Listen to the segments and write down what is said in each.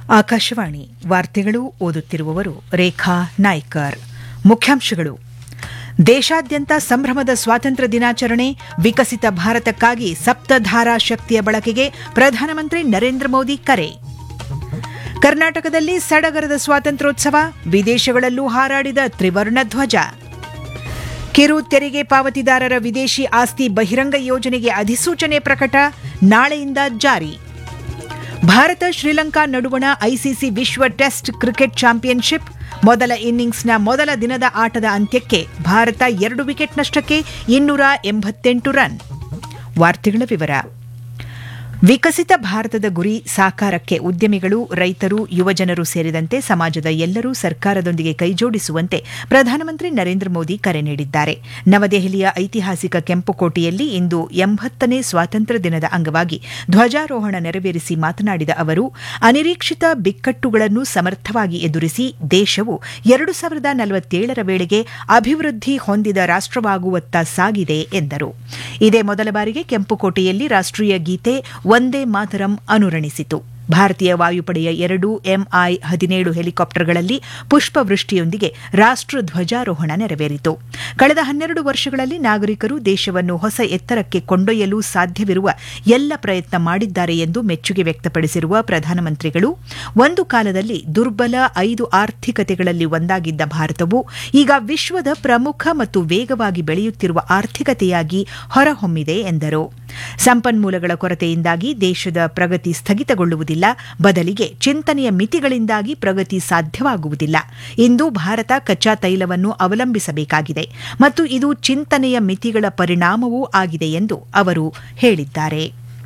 ಆಕಾಶವಾಣಿ ವಾರ್ತೆಗಳು ಓದುತ್ತಿರುವವರು ರೇಖಾ ನಾಯ್ಕರ್ ಮುಖ್ಯಾಂಶಗಳು ದೇಶಾದ್ಯಂತ ಸಂಭ್ರಮದ ಸ್ವಾತಂತ್ರ್ಯ ದಿನಾಚರಣೆ ವಿಕಸಿತ ಭಾರತಕ್ಕಾಗಿ ಸಪ್ತಧಾರಾ ಶಕ್ತಿಯ ಬಳಕೆಗೆ ಪ್ರಧಾನಮಂತ್ರಿ ನರೇಂದ್ರ ಮೋದಿ ಕರೆ ಕರ್ನಾಟಕದಲ್ಲಿ ಸಡಗರದ ಸ್ವಾತಂತ್ರ್ಯೋತ್ಸವ ವಿದೇಶಗಳಲ್ಲೂ ಹಾರಾಡಿದ ತ್ರಿವರ್ಣ ಧ್ವಜ ಕಿರು ತೆರಿಗೆ ಪಾವತಿದಾರರ ವಿದೇಶಿ ಆಸ್ತಿ ಬಹಿರಂಗ ಯೋಜನೆಗೆ ಅಧಿಸೂಚನೆ ಪ್ರಕಟ ನಾಳೆಯಿಂದ ಜಾರಿ ಭಾರತ ಶ್ರೀಲಂಕಾ ನಡುವಣ ಐಸಿಸಿ ವಿಶ್ವ ಟೆಸ್ಟ್ ಕ್ರಿಕೆಟ್ ಚಾಂಪಿಯನ್ಶಿಪ್ ಮೊದಲ ಇನ್ನಿಂಗ್ಸ್ನ ಮೊದಲ ದಿನದ ಆಟದ ಅಂತ್ಯಕ್ಕೆ ಭಾರತ ಎರಡು ವಿಕೆಟ್ ನಷ್ಟಕ್ಕೆ ಇನ್ನೂರ ಎಂಬತ್ತೆಂಟು ರನ್ ವಾರ್ತೆಗಳ ವಿವರ ವಿಕಸಿತ ಭಾರತದ ಗುರಿ ಸಾಕಾರಕ್ಕೆ ಉದ್ಯಮಿಗಳು ರೈತರು ಯುವಜನರು ಸೇರಿದಂತೆ ಸಮಾಜದ ಎಲ್ಲರೂ ಸರ್ಕಾರದೊಂದಿಗೆ ಕೈಜೋಡಿಸುವಂತೆ ಪ್ರಧಾನಮಂತ್ರಿ ನರೇಂದ್ರ ಮೋದಿ ಕರೆ ನೀಡಿದ್ದಾರೆ ನವದೆಹಲಿಯ ಐತಿಹಾಸಿಕ ಕೆಂಪುಕೋಟೆಯಲ್ಲಿ ಇಂದು ಎಂಬತ್ತನೇ ಸ್ವಾತಂತ್ರ್ಯ ದಿನದ ಅಂಗವಾಗಿ ಧ್ವಜಾರೋಹಣ ನೆರವೇರಿಸಿ ಮಾತನಾಡಿದ ಅವರು ಅನಿರೀಕ್ಷಿತ ಬಿಕ್ಕಟ್ಟುಗಳನ್ನು ಸಮರ್ಥವಾಗಿ ಎದುರಿಸಿ ದೇಶವು ಎರಡು ಸಾವಿರದ ನಲವತ್ತೇಳರ ವೇಳೆಗೆ ಅಭಿವೃದ್ಧಿ ಹೊಂದಿದ ರಾಷ್ಟವಾಗುವತ್ತ ಸಾಗಿದೆ ಎಂದರು ಇದೇ ಮೊದಲ ಬಾರಿಗೆ ಕೆಂಪುಕೋಟೆಯಲ್ಲಿ ರಾಷ್ಟೀಯ ಗೀತೆ ಒಂದೇ ಮಾತರಂ ಅನುರಣಿಸಿತು ಭಾರತೀಯ ವಾಯುಪಡೆಯ ಎರಡು ಎಂಐ ಹದಿನೇಳು ಹೆಲಿಕಾಪ್ಟರ್ಗಳಲ್ಲಿ ಪುಷ್ಪವೃಷ್ಟಿಯೊಂದಿಗೆ ರಾಷ್ಟ ಧ್ವಜಾರೋಹಣ ನೆರವೇರಿತು ಕಳೆದ ಹನ್ನೆರಡು ವರ್ಷಗಳಲ್ಲಿ ನಾಗರಿಕರು ದೇಶವನ್ನು ಹೊಸ ಎತ್ತರಕ್ಕೆ ಕೊಂಡೊಯ್ಯಲು ಸಾಧ್ಯವಿರುವ ಎಲ್ಲ ಪ್ರಯತ್ನ ಮಾಡಿದ್ದಾರೆ ಎಂದು ಮೆಚ್ಚುಗೆ ವ್ಯಕ್ತಪಡಿಸಿರುವ ಪ್ರಧಾನಮಂತ್ರಿಗಳು ಒಂದು ಕಾಲದಲ್ಲಿ ದುರ್ಬಲ ಐದು ಆರ್ಥಿಕತೆಗಳಲ್ಲಿ ಒಂದಾಗಿದ್ದ ಭಾರತವು ಈಗ ವಿಶ್ವದ ಪ್ರಮುಖ ಮತ್ತು ವೇಗವಾಗಿ ಬೆಳೆಯುತ್ತಿರುವ ಆರ್ಥಿಕತೆಯಾಗಿ ಹೊರಹೊಮ್ಮಿದೆ ಎಂದರು ಸಂಪನ್ಮೂಲಗಳ ಕೊರತೆಯಿಂದಾಗಿ ದೇಶದ ಪ್ರಗತಿ ಸ್ಥಗಿತಗೊಳ್ಳುವುದಿಲ್ಲ ಬದಲಿಗೆ ಚಿಂತನೆಯ ಮಿತಿಗಳಿಂದಾಗಿ ಪ್ರಗತಿ ಸಾಧ್ಯವಾಗುವುದಿಲ್ಲ ಇಂದು ಭಾರತ ಕಚ್ಚಾ ತೈಲವನ್ನು ಅವಲಂಬಿಸಬೇಕಾಗಿದೆ ಮತ್ತು ಇದು ಚಿಂತನೆಯ ಮಿತಿಗಳ ಪರಿಣಾಮವೂ ಆಗಿದೆ ಎಂದು ಅವರು ಹೇಳಿದ್ದಾರೆ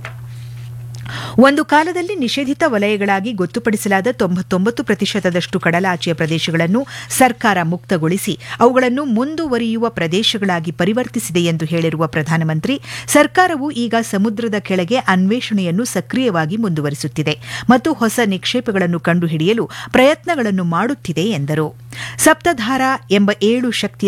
ಒಂದು ಕಾಲದಲ್ಲಿ ನಿಷೇಧಿತ ವಲಯಗಳಾಗಿ ಗೊತ್ತುಪಡಿಸಲಾದ ತೊಂಬತ್ತೊಂಬತ್ತು ಪ್ರತಿಶತದಷ್ಟು ಕಡಲಾಚೆಯ ಪ್ರದೇಶಗಳನ್ನು ಸರ್ಕಾರ ಮುಕ್ತಗೊಳಿಸಿ ಅವುಗಳನ್ನು ಮುಂದುವರಿಯುವ ಪ್ರದೇಶಗಳಾಗಿ ಪರಿವರ್ತಿಸಿದೆ ಎಂದು ಹೇಳಿರುವ ಪ್ರಧಾನಮಂತ್ರಿ ಸರ್ಕಾರವು ಈಗ ಸಮುದ್ರದ ಕೆಳಗೆ ಅನ್ವೇಷಣೆಯನ್ನು ಸಕ್ರಿಯವಾಗಿ ಮುಂದುವರಿಸುತ್ತಿದೆ ಮತ್ತು ಹೊಸ ನಿಕ್ಷೇಪಗಳನ್ನು ಕಂಡುಹಿಡಿಯಲು ಪ್ರಯತ್ನಗಳನ್ನು ಮಾಡುತ್ತಿದೆ ಎಂದರು ಸಪ್ತಧಾರಾ ಎಂಬ ಏಳು ಶಕ್ತಿಯ